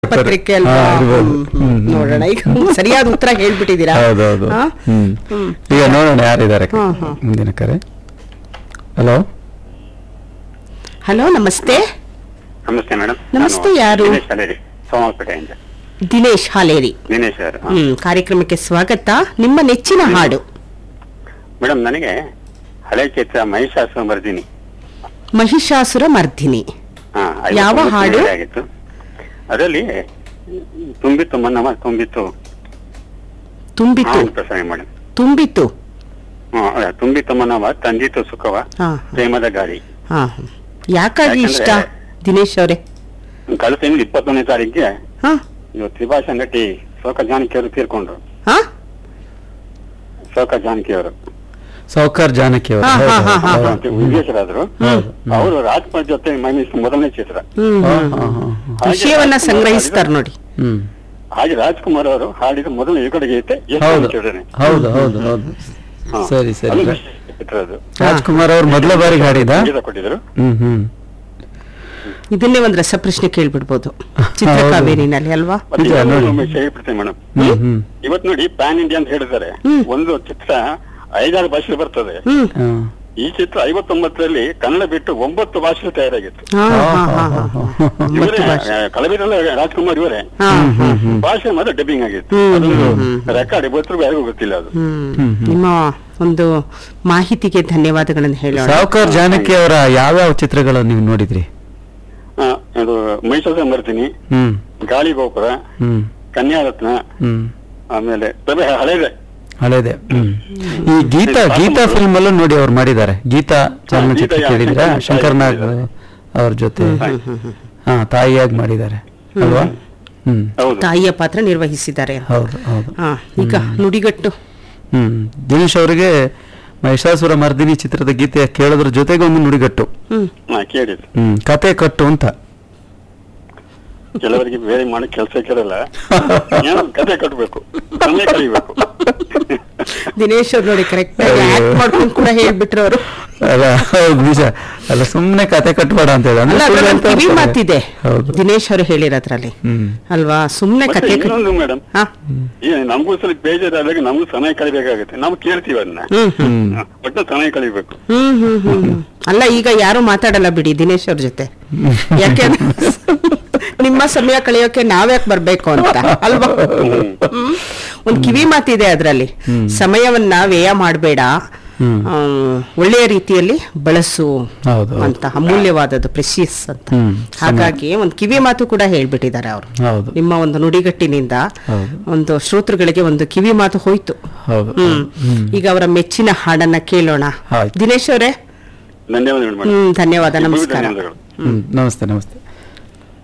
ಪತ್ರಿಕೆ ಅಲ್ವಾ ಹಾ, ಇರ್ಬೋದು. ಹ್ಮ್, ಹ್ಮ್. ಹ್ಮ್. ನೋಡೋಣ ಈಗ ಸರಿಯಾದ ಉತ್ತರ ಹೇಳ್ಬಿಟ್ಟಿದ್ದೀರಾ ಹೌದೌದು ಹಾ? ಹ್ಮ್ ಹ್ಮ್. ಈಗ ನೋಡೋಣ ಯಾರಿದ್ದಾರೆ ಹಾ, ಹಾ. ಮುಂದಿನ ಕರೆ ಹಲೋ ಹಲೋ ನಮಸ್ತೆ ನಮಸ್ತೆ ಮೇಡಮ್ ನಮಸ್ತೆ, ನಾನು ಯಾರು? ದಿನೇಶ್ ಅಲೇರಿ ಸೋಮಪೇಟೆಯಿಂದ ದಿನೇಶ್ ಹಾಲೇರಿ ದಿನೇಶ್ ಸರ್ ಹ್ಮ್ ಕಾರ್ಯಕ್ರಮಕ್ಕೆ ಸ್ವಾಗತ ನಿಮ್ಮ ನೆಚ್ಚಿನ ಹಾಡು ಮೇಡಮ್ ನನಗೆ ಹಳೆ ಚಿತ್ರ ಮಹಿಷಾಸುರ ಮರ್ದಿನಿ ಮಹಿಷಾಸುರ ಮರ್ದಿನಿ ಹಾ, ಯಾವ ಐವತ್ತೊಂಬತ್ತು ಹಾಡು? ಬಿಡುಗಡೆ ಆಗಿತ್ತು ಅದರಲ್ಲಿ ತುಂಬಿತ್ತು ಮನ್ನಮ ತುಂಬಿತ್ತು ತುಂಬಿತು ಹಾಡು ಪ್ರಸಾರ ಮಾಡಿ ತುಂಬಿತು ಹ್ಮ್, ಅದೇ, ತುಂಬಿತ್ತು ಮನ್ನವ ತಂದಿತ್ತು ಸುಖವ ಹಾ ಪ್ರೇಮದ ಗಾಳಿ ಹಾ ಯಾಕಾಗಿ ಇಷ್ಟ ಯಾಕಂದ್ರೆ- ದಿನೇಶ್ ಅವರೇ ಕಳೆದ ತಿಂಗಳು ಇಪ್ಪತ್ತೊಂದನೇ ತಾರೀಕಿಗೆ ಹಾ ಇವತ್ತು ತ್ರಿಭಾಷಾ ನಟಿ ಶೋಕ ಜಾನಕಿ ಅವರು ತೀರ್ಕೊಂಡ್ರು ಹಾ ಶೋಕ ಜಾನಕಿ ಅವರು ಸೌಕರ್ ಜಾನಕಿ ಅವರು ಹಾ, ಹಾ, ಹಾ, ಹಾ, ಹೌದು, ಹಾ. ಹೌದು. ವಿದೇಶರಾದ್ರು ಅವರು ರಾಜ್ಕುಮಾರ್ ಜೊತೆ ಮೈಮಿಸ್ ಮೊದಲನೇ ಚಿತ್ರ ಹ್ಮ್ ಹಾ, ಹ್ಮ್ ಹಾ, ಹಾ, ಹಾ. ವಿಷಯವನ್ನ ಸಂಗ್ರಹಿಸ್ತಾರ ನೋಡಿ ಹ್ಮ್ ಹಾಗೆ ರಾಜ್ಕುಮಾರ್ ಅವರು ಹಾಡಿದ ಮೊದಲ ಯುಗಡ ಗೀತೆ ಎಷ್ಟು ಹೌದು ಚಿತ್ರನೇ. ಹೌದು ಹೌದು ಹೌದು ಹಾ. ಸರಿ ಸರಿ ಅದು ಚಿತ್ರ ಅದು ರಾಜ್ಕುಮಾರ್ ಅವ್ರು ಮೊದಲ ಬಾರಿಗೆ ಹಾಡಿದ ಸಂಗೀತ ಕೊಟ್ಟಿದ್ರು ಹ್ಮ್ ಹ್ಮ್ ಇದನ್ನೇ ಒಂದ್ ರಸಪ್ರಶ್ನೆ ಕೇಳ್ಬಿಡ್ಬೋದು ಚಿತ್ರಕಾವೇರಿನಲ್ಲಿ ಅಲ್ವಾ ಮತ್ತೆ ನಿಜ, ಇನ್ನೊಂದು ನೋಡಿ. ವಿಷಯ ಹೇಳ್ಬಿಡ್ತೀನಿ ಮೇಡಮ್ ಹ್ಮ್ ಹ್ಮ್ ಇವತ್ತು ನೋಡಿ ಪ್ಯಾನ್ ಇಂಡಿಯಾ ಅಂತ ಹೇಳಿದ್ದಾರೆ ಹ್ಮ್. ಒಂದು ಚಿತ್ರ ಐದಾರು ಭಾಷೆ ಬರ್ತದೆ ಹ್ಮ್ ಹಾ. ಈ ಚಿತ್ರ ಐವತ್ತೊಂಬತ್ತರಲ್ಲಿ ಕನ್ನಡ ಬಿಟ್ಟು ಒಂಬತ್ತು ಭಾಷೆ ತಯಾರಾಗಿತ್ತು ಹಾ ಹಾ, ಹಾ ಹಾ, ಹಾ ಹಾ, ಹಾ ಹಾ. ಇವರೇ ಒಂಬತ್ತು ಭಾಷೆ. ಕಲಬೀರಲ್ಲ ರಾಜ್ಕುಮಾರ್ ಇವರೇ ಹಾ ಹಾ ಭಾಷೆ ಮಾತ್ರ ಡಬ್ಬಿಂಗ್ ಆಗಿತ್ತು ಹ್ಮ್, ಅದೊಂದು ಹ್ಮ್, ಹ್ಮ್. ರೆಕಾರ್ಡ್ ಇವತ್ತು ಯಾರಿಗೂ ಗೊತ್ತಿಲ್ಲ ಅದು ಹ್ಮ್ ನಿಮ್ಮ ಒಂದು ಮಾಹಿತಿಗೆ ಧನ್ಯವಾದಗಳನ್ನು ಹೇಳೋಣ ಸಾವುಕಾರ್ ಜಾನಕಿ ಅವರ ಯಾವ್ಯಾವ ಚಿತ್ರಗಳನ್ನು ನೀವು ನೋಡಿದ್ರಿ ಆ, ಇದು ಮೈಸೂರು ಬರ್ತೀನಿ ಹ್ಮ್ ಗಾಳಿ ಗೋಪುರ ಹ್ಮ್ ಕನ್ಯಾರತ್ನ ಹ್ಮ್ ಆಮೇಲೆ ಪ್ರಭೆ ಹಳೇದೆ ಹಳೇದೆ ಹ್ಮ್ ಈ ಗೀತಾ ಗೀತಾ ಫಿಲ್ಮ್ ಅಲ್ಲೂ ನೋಡಿ ಅವ್ರು ಮಾಡಿದ್ದಾರೆ ಗೀತಾ ಚಲನಚಿತ್ರ ಗೀತಾ ಕೇಳಿದ್ರ ಶಂಕರ್ ಶಂಕರ್ ನಾಗ್ ಮಾಡಿದ್ದಾರೆ. ಅವ್ರ ಜೊತೆ ಹಾ ತಾಯಿಯಾಗಿ ಮಾಡಿದ್ದಾರೆ ಅಲ್ವಾ ಹ್ಮ್ ಹೌದು ತಾಯಿಯ ಪಾತ್ರ ನಿರ್ವಹಿಸಿದ್ದಾರೆ ಹೌದು ಹೌದು ಹಾ ಈಗ ನುಡಿಗಟ್ಟು ಹ್ಮ್ ದಿನೇಶ್ ಅವರಿಗೆ ಮಹಿಷಾಸುರ ಮರ್ದಿನಿ ಚಿತ್ರದ ಗೀತೆ ಕೇಳೋದ್ರ ಜೊತೆಗೆ ಒಂದು ನುಡಿಗಟ್ಟು ಹ್ಮ್ ಹಾ ಕೇಳಿದ್ರು ಹ್ಮ್ ಕತೆ ಕಟ್ಟು ಅಂತ ಕೆಲವರಿಗೆ ಬೇರೆ ಮಾಡಿ ಕೆಲಸ ಕೇಳಲ್ಲ ಏನೋ ಕತೆ ಕಟ್ಟಬೇಕು ಸಮಯ ಕಳಿಬೇಕು ದಿನೇಶ್ ಅವ್ರು ನೋಡಿ ಕರೆಕ್ಟ್ ಆಗಿ ಅಯ್ಯೋ. ಆಕ್ಟ್ ಮಾಡ್ಕೊಂಡು ಕೂಡ ಹೇಳ್ಬಿಟ್ರು ಅವರು ಅಲ್ಲ ಹೌದು ನಿಜ ಅಲ್ಲ ಸುಮ್ನೆ ಕತೆ ಕಟ್ಬೇಡ ಅಂತ ಹೇಳಿ ಅಂದ್ರೆ ಅಲ್ಲ ಸುಳ್ಳು ಅದ್ರಲ್ಲಿ ಅಂತ ಕಿವಿ ಹೇಳ್ತಾರೆ. ಮಾತಿದೆ ಹೌದು ದಿನೇಶ್ ಅವರು ಹೇಳಿರೋದ್ರಲ್ಲಿ ಹ್ಮ್ ಅಲ್ವಾ ಸುಮ್ನೆ ಮತ್ತೆ ಕತೆ ಕಟ್- ಇನ್ನೊಂದು ಮೇಡಮ್ ಹಾ ಈ ನಮಗೂ ಸ್ವಲ್ಪ ಬೇಜಾರಾದಾಗ ನಮಗೂ ಸಮಯ ಕಳಿಬೇಕಾಗುತ್ತೆ ನಾವು ಕೇಳ್ತೀವಿ ಅದನ್ನ ಹ್ಮ್ ಹ್ಮ್ ಹ್ಮ್ ಒಟ್ಟು ಸಮಯ ಕಳಿಬೇಕು ಹ್ಮ್ ಹ್ಮ್ ಹ್ಮ್ ಹ್ಮ್. ಅಲ್ಲ ಈಗ ಯಾರು ಮಾತಾಡಲ್ಲ ಬಿಡಿ ದಿನೇಶ್ ಅವ್ರ ಜೊತೆ ಯಾಕೆಂದ್ರೆ ನಿಮ್ಮ ಸಮಯ ಕಳೆಯೋಕೆ ನಾವ್ಯಾಕೆ ಬರ್ಬೇಕು ಅಂತ ಅಲ್ವಾ ಹ್ಮ್. ಒಂದ್ ಕಿವಿ ಮಾತಿದೆ ಅದ್ರಲ್ಲಿ ಸಮಯವನ್ನ ವ್ಯಯ ಮಾಡಬೇಡ ಹ್ಮ್. ಒಳ್ಳೆಯ ರೀತಿಯಲ್ಲಿ ಬಳಸು ಹೌದು, ಹೌದು. ಅಂತ ಅಮೂಲ್ಯವಾದದ್ದು ಪ್ರೆಷಿಯಸ್ ಅಂತ ಹ್ಮ್. ಹಾಗಾಗಿ ಒಂದು ಕಿವಿ ಮಾತು ಕೂಡ ಹೇಳ್ಬಿಟ್ಟಿದ್ದಾರೆ ಅವರು ಹೌದು ನಿಮ್ಮ ಒಂದು ನುಡಿಗಟ್ಟಿನಿಂದ ಹೌದು. ಒಂದು ಶ್ರೋತೃಗಳಿಗೆ ಒಂದು ಕಿವಿ ಮಾತು ಹೋಯ್ತು ಹೌದು ಹ್ಮ್ ಹ್ಮ್ ಈಗ ಅವರ ಮೆಚ್ಚಿನ ಹಾಡನ್ನ ಕೇಳೋಣ ಆಯ್ತು. ಧನ್ಯವಾದಗಳು ಮೇಡಮ್ ಹ್ಮ್ ಧನ್ಯವಾದ ನಿಮಗೂ ನಮಸ್ಕಾರ ಧನ್ಯವಾದಗಳು ಹ್ಮ್ ನಮಸ್ತೆ ನಮಸ್ತೆ